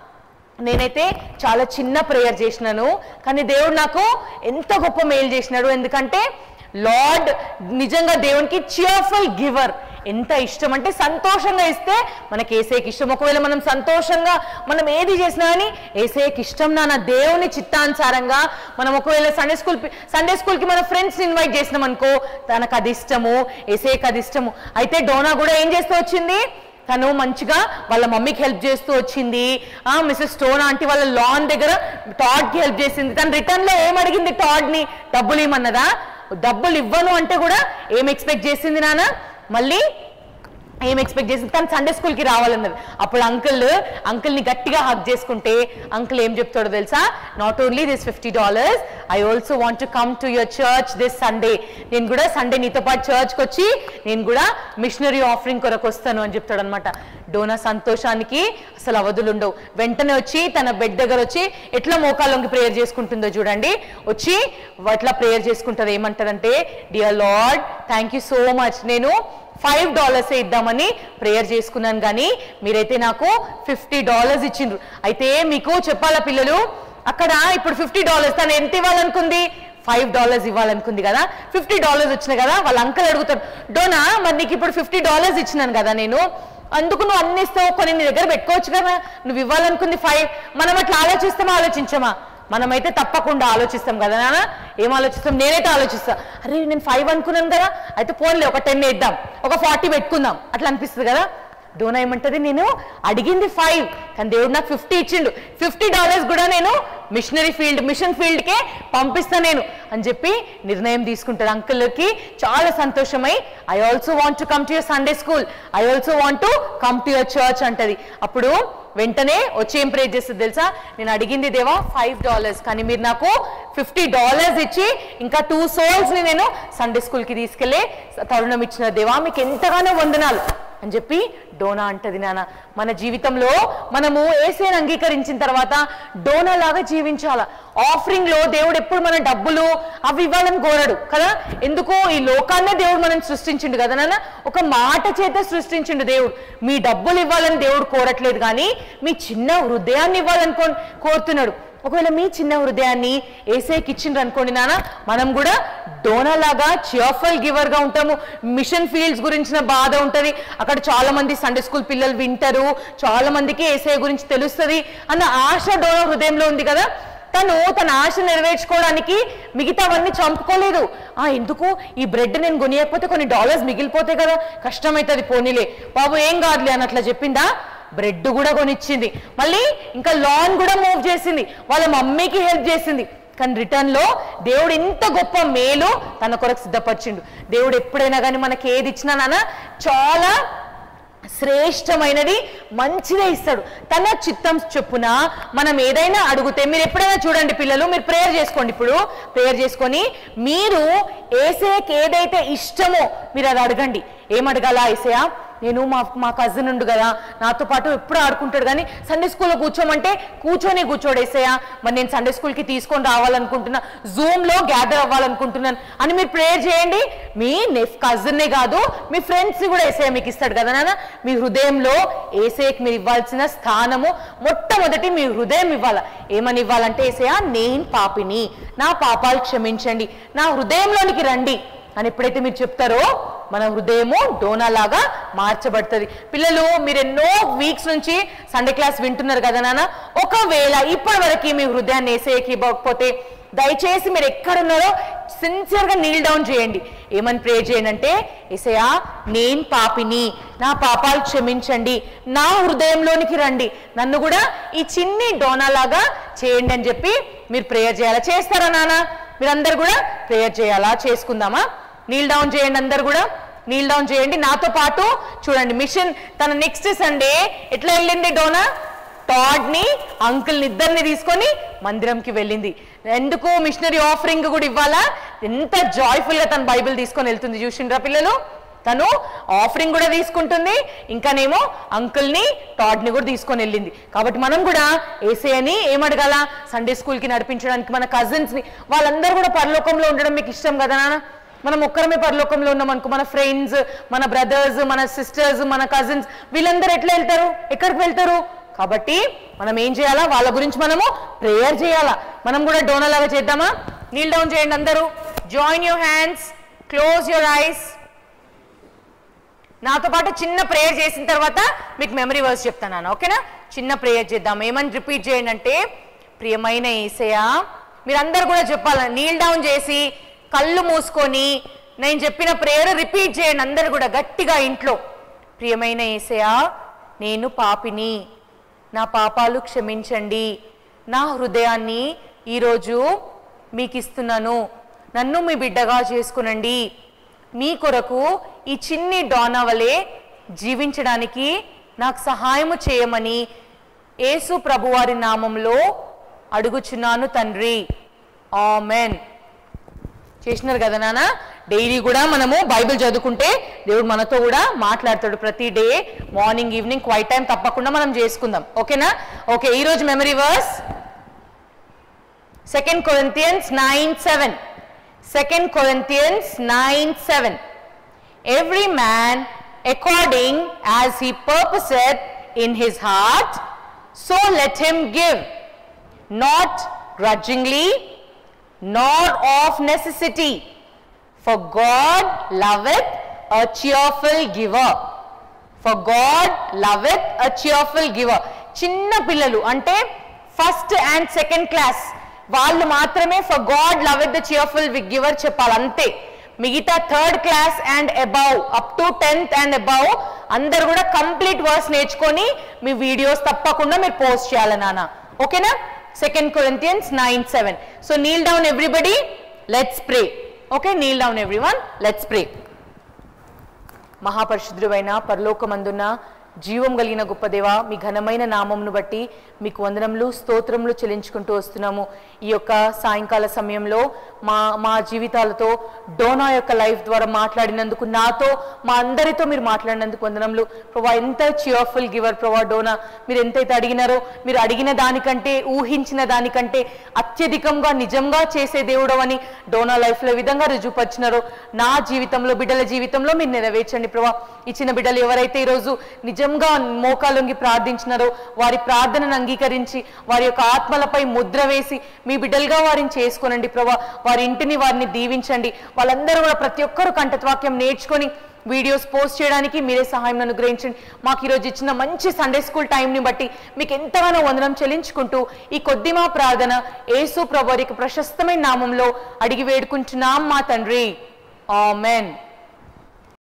నేనైతే చాలా చిన్న ప్రేయర్ చేసినాను కానీ దేవుడు నాకు ఎంత గొప్ప మేలు చేసినాడు ఎందుకంటే లార్డ్ నిజంగా దేవునికి చియర్ఫుల్ గివర్ ఎంత ఇష్టం అంటే సంతోషంగా ఇస్తే మనకి ఏసేకి ఇష్టం ఒకవేళ మనం సంతోషంగా మనం ఏది చేసినా కానీ ఏసేకి ఇష్టం నాన్న దేవుని చిత్తానుసారంగా మనం ఒకవేళ సండే స్కూల్ సండే స్కూల్కి మన ఫ్రెండ్స్ ఇన్వైట్ చేసినాం అనుకో తనకు అది ఇష్టము ఏసేకి అది ఇష్టము అయితే డోనా కూడా ఏం చేస్తూ వచ్చింది తను మంచిగా వాళ్ళ మమ్మీకి హెల్ప్ చేస్తూ వచ్చింది ఆ మిస్సెస్ స్టోన్ ఆంటీ వాళ్ళ లాన్ దగ్గర టాడ్ కి హెల్ప్ చేసింది తను రిటర్న్ లో ఏం అడిగింది టాడ్ ని డబ్బులు ఇమ్మన్నదా డబ్బులు ఇవ్వను అంటే కూడా ఏం ఎక్స్పెక్ట్ చేసింది నాన్న మళ్ళీ ఏం ఎక్స్పెక్ట్ చేసింది తను సండే స్కూల్కి రావాలన్నది అప్పుడు అంకుల్ అంకుల్ని గట్టిగా హక్ చేసుకుంటే అంకుల్ ఏం చెప్తాడో తెలుసా not only this fifty dollars I also want to come to your church this Sunday నేను కూడా సండే నీతో పాటు చర్చ్కి వచ్చి నేను కూడా మిషనరీ ఆఫరింగ్ కొరకు వస్తాను అని చెప్తాడు అనమాట డోనా సంతోషానికి అసలు అవధులు ఉండవు వెంటనే వచ్చి తన బెడ్ దగ్గర వచ్చి ఎట్లా మోకాలొంగి ప్రేయర్ చేసుకుంటుందో చూడండి వచ్చి అట్లా ప్రేయర్ చేసుకుంటుంది ఏమంటదంటే dear Lord thank you so much నేను ఫైవ్ డాలర్స్ ఇద్దామని ప్రేయర్ చేసుకున్నాను కానీ మీరైతే నాకు ఫిఫ్టీ డాలర్స్ ఇచ్చిండ్రు అయితే మీకు చెప్పాలా పిల్లలు అక్కడ ఇప్పుడు ఫిఫ్టీ డాలర్స్ తను ఎంత ఇవ్వాలనుకుంది ఫైవ్ డాలర్స్ ఇవ్వాలనుకుంది కదా ఫిఫ్టీ డాలర్స్ వచ్చినాయి కదా వాళ్ళ అంకల్ అడుగుతారు డోనా మరి నీకు ఇప్పుడు ఫిఫ్టీ డాలర్స్ ఇచ్చినాను కదా నేను అందుకు నువ్వు అన్ని ఇస్తావు కొన్ని నీ దగ్గర పెట్టుకోవచ్చు కదా నువ్వు ఇవ్వాలనుకుంది ఫైవ్ మనం అట్లా ఆలోచిస్తామా ఆలోచించమా మనమైతే తప్పకుండా ఆలోచిస్తాం కదా నాన్న ఏం ఆలోచిస్తాం నేనైతే ఆలోచిస్తా అరే నేను ఫైవ్ అనుకున్నాను కదా అయితే పోన్లే ఒక టెన్ వేద్దాం ఒక ఫార్టీ పెట్టుకుందాం అట్లా అనిపిస్తుంది కదా డోనా ఏమంటది నేను అడిగింది ఫైవ్ కానీ దేవుడు నాకు ఫిఫ్టీ ఇచ్చిండు ఫిఫ్టీ డాలర్స్ కూడా నేను మిషనరీ ఫీల్డ్ మిషన్ ఫీల్డ్కే పంపిస్తా నేను అని చెప్పి నిర్ణయం తీసుకుంటాడు అంకుల్కి చాలా సంతోషమై I also want to come to your Sunday school I also want to come to your church అంటది అప్పుడు వెంటనే వచ్చి ఏం ప్రే చేస్తుంది తెలుసా నేను అడిగింది దేవా ఫైవ్ డాలర్స్ కానీ మీరు నాకు ఫిఫ్టీ డాలర్స్ ఇచ్చి ఇంకా టూ సోల్స్ని నేను సండే స్కూల్కి తీసుకెళ్ళి తరుణం ఇచ్చిన దేవా మీకు ఎంతగానో వందనాలు అని చెప్పి డోనా అంటది నాన్న మన జీవితంలో మనము ఏసేని అంగీకరించిన తర్వాత డోనా లాగా జీవించాల ఆఫరింగ్ లో దేవుడు ఎప్పుడు మన డబ్బులు అవి ఇవ్వాలని కోరడు కదా ఎందుకో ఈ లోకాన్నే దేవుడు మనం సృష్టించిండు కదా నాన్న ఒక మాట చేత సృష్టించిండు దేవుడు మీ డబ్బులు ఇవ్వాలని దేవుడు కోరట్లేదు కానీ మీ చిన్న హృదయాన్ని ఇవ్వాలని కో- కోరుతున్నాడు ఒకవేళ మీ చిన్న హృదయాన్ని ఏసైకి ఇచ్చిండ్రు అనుకోండి నాన్న మనం కూడా డోనాలాగా చియర్ఫుల్ గివర్ గా ఉంటాము మిషన్ ఫీల్డ్స్ గురించిన బాధ ఉంటది అక్కడ చాలా మంది సండే స్కూల్ పిల్లలు వింటారు చాలా మందికి ఏసఐ గురించి తెలుస్తుంది అన్న ఆశ డోనా హృదయంలో ఉంది కదా తను తన ఆశ నెరవేర్చుకోవడానికి మిగతావన్నీ చంపుకోలేదు ఆ ఎందుకు ఈ బ్రెడ్ నేను కొనియకపోతే కొన్ని డాలర్స్ మిగిలిపోతాయి కదా కష్టమవుతుంది పోనీలే బాబు ఏం కాదులే అని అట్లా చెప్పిందా బ్రెడ్ కూడా కొనిచ్చింది మళ్ళీ ఇంకా లాన్ కూడా మూవ్ చేసింది వాళ్ళ మమ్మీకి హెల్ప్ చేసింది కానీ రిటర్న్ లో దేవుడు ఇంత గొప్ప మేలు తన కొరకు సిద్ధపరిచిండు దేవుడు ఎప్పుడైనా కానీ మనకి ఏది ఇచ్చినా నాన్న చాలా శ్రేష్టమైనది మంచిదే ఇస్తాడు తన చిత్తం చొప్పున మనం ఏదైనా అడిగితే మీరు ఎప్పుడైనా చూడండి పిల్లలు మీరు ప్రేయర్ చేసుకోండి ఇప్పుడు ప్రేయర్ చేసుకొని మీరు ఏసేకి ఏదైతే ఇష్టమో మీరు అది అడగండి ఏం అడగాల ఏసయా నేను మా మా కజిన్ ఉండు కదా నాతో పాటు ఎప్పుడు ఆడుకుంటాడు కానీ సండే స్కూల్లో కూర్చోమంటే కూర్చొని కూర్చోడేసయ్యా మరి నేను సండే స్కూల్కి తీసుకొని రావాలనుకుంటున్నా జూమ్లో గ్యాదర్ అవ్వాలనుకుంటున్నాను అని మీరు ప్రేయర్ చేయండి మీ నెఫ్ కజిన్నే కాదు మీ ఫ్రెండ్స్ని కూడా ఏసయ్య మీకు ఇస్తాడు కదా నాన్న మీ హృదయంలో ఏసయ్యకి మీరు ఇవ్వాల్సిన స్థానము మొట్టమొదటి మీ హృదయం ఇవ్వాల ఏమని ఇవ్వాలంటే ఏసయ్య నేను పాపిని నా పాపాలు క్షమించండి నా హృదయంలోనికి రండి అని ఎప్పుడైతే మీరు చెప్తారో మన హృదయము డోనాలాగా మార్చబడుతుంది పిల్లలు మీరు ఎన్నో వీక్స్ నుంచి సండే క్లాస్ వింటున్నారు కదా నాన్న ఒకవేళ ఇప్పటి వరకు మీ హృదయాన్ని వేసేకి ఇవ్వకపోతే దయచేసి మీరు ఎక్కడున్నారో సిన్సియర్గా నీల్ డౌన్ చేయండి ఏమని ప్రే చేయండి అంటే ఏసయా నేను పాపిని నా పాపాలు క్షమించండి నా హృదయంలోనికి రండి నన్ను కూడా ఈ చిన్ని డోనాలాగా చేయండి అని చెప్పి మీరు ప్రేయర్ చేయాలా చేస్తారా నాన్న మీరందరు కూడా ప్రేయర్ చేయాలా చేసుకుందామా నీల్ డౌన్ చేయండి అందరు కూడా నీల్ డౌన్ చేయండి నాతో పాటు చూడండి మిషన్ తన నెక్స్ట్ సండే ఎట్లా వెళ్ళింది డోనా టాడ్ ని అంకుల్ ఇద్దరిని తీసుకొని మందిరంకి వెళ్ళింది ఎందుకు మిషనరీ ఆఫరింగ్ కూడా ఇవ్వాలా ఎంత జాయ్ఫుల్ గా తన బైబిల్ తీసుకొని వెళ్తుంది చూసిండ్రా పిల్లలు తను ఆఫరింగ్ కూడా తీసుకుంటుంది ఇంకానేమో అంకుల్ ని టాడ్ ని కూడా తీసుకొని వెళ్ళింది కాబట్టి మనం కూడా ఏసీని ఏమడగాల సండే స్కూల్ కి నడిపించడానికి మన కజిన్స్ ని వాళ్ళందరూ కూడా పరలోకంలో ఉండడం మీకు ఇష్టం కదా నాన్న మనం ఒక్కరమే పరలోకంలో ఉన్నాం అనుకో మన ఫ్రెండ్స్ మన బ్రదర్స్ మన సిస్టర్స్ మన కజిన్స్ వీళ్ళందరూ ఎట్లా వెళ్తారు ఎక్కడికి వెళ్తారు కాబట్టి మనం ఏం చేయాలా వాళ్ళ గురించి మనము ప్రేయర్ చేయాలా మనం కూడా డోనా లాగా చేద్దామా నీల్ డౌన్ చేయండి అందరూ join your hands close your eyes నాతో పాటు చిన్న ప్రేయర్ చేసిన తర్వాత మీకు మెమరీ వర్స్ చెప్తాను ఓకేనా చిన్న ప్రేయర్ చేద్దాం ఏమని రిపీట్ చేయండి అంటే ప్రియమైన ఏసయా మీరందరూ కూడా చెప్పాలి నీల్ డౌన్ చేసి కళ్ళు మూసుకొని నేను చెప్పిన ప్రేయర్ రిపీట్ చేయండి అందరు కూడా గట్టిగా ఇంట్లో ప్రియమైన ఏసయా నేను పాపిని నా పాపాలు క్షమించండి నా హృదయాన్ని ఈరోజు మీకు ఇస్తున్నాను నన్ను మీ బిడ్డగా చేసుకునండి మీ కొరకు ఈ చిన్ని డోనా వలె జీవించడానికి నాకు సహాయము చేయమని యేసు ప్రభువారి నామంలో అడుగుచున్నాను తండ్రి ఆమెన్ చేసినారు కదా నాన్న డైలీ కూడా మనము బైబిల్ చదువుకుంటే దేవుడు మనతో కూడా మాట్లాడతాడు ప్రతి day morning evening quiet time తప్పకుండా మనం చేసుకుందాం ఓకేనా ఓకే ఈరోజు memory verse second Corinthians nine seven second Corinthians nine seven every man according as he purposeth in his heart, so let him give, not grudgingly nor of necessity. For God loveth a cheerful giver. For God loveth a cheerful giver చిన్న పిల్లలు అంటే first and second class వాళ్ళు మాత్రమే for God loveth the cheerful giver చెప్పాలి అంతే మిగతా third class and above up to tenth and above అందరు కూడా కంప్లీట్ వర్స్ నేర్చుకొని మీ వీడియోస్ తప్పకుండా మీరు పోస్ట్ చేయాలి నాన్న ఓకేనా second Corinthians nine seven so kneel down everybody let's pray okay kneel down everyone let's pray మహాపరిశుద్ధుడైన పరలోకమందున్న జీవం కలిగిన గొప్ప దేవ మీ ఘనమైన నామంను బట్టి మీకు వందనములు స్తోత్రములు చెల్లించుకుంటూ వస్తున్నాము ఈ యొక్క సాయంకాల సమయంలో మా మా జీవితాలతో డోనా యొక్క లైఫ్ ద్వారా మాట్లాడినందుకు నాతో మా అందరితో మీరు మాట్లాడినందుకు వందనములు ప్రభా ఎంత చియర్ఫుల్ గివర్ ప్రభా డోనా మీరు ఎంతైతే అడిగినారో మీరు అడిగిన దానికంటే ఊహించిన దానికంటే అత్యధికంగా నిజంగా చేసే దేవుడు అని డోనా లైఫ్లో ఈ విధంగా రుజువుపరిచినారో నా జీవితంలో బిడ్డల జీవితంలో మీరు నెరవేర్చండి ప్రభా ఇచ్చిన బిడ్డలు ఎవరైతే ఈరోజు నిజంగా మోకాలొంగి ప్రార్థించినారో వారి ప్రార్థనను అంగీకరించి వారి యొక్క ఆత్మలపై ముద్ర వేసి మీ బిడ్డలుగా వారిని చేసుకోనండి ప్రభా వారి ఇంటిని వారిని దీవించండి వాళ్ళందరూ కూడా ప్రతి ఒక్కరూ కంఠత్వాక్యం నేర్చుకొని వీడియోస్ పోస్ట్ చేయడానికి మీరే సహాయం అనుగ్రహించండి మాకు ఈరోజు ఇచ్చిన మంచి సండే స్కూల్ టైంని బట్టి మీకు ఎంతగానో వందనం చెల్లించుకుంటూ ఈ కొద్ది మా ప్రార్థన యేసు ప్రభు వారి యొక్క ప్రశస్తమైన నామంలో అడిగి వేడుకుంటున్నాం మా తండ్రి ఆమెన్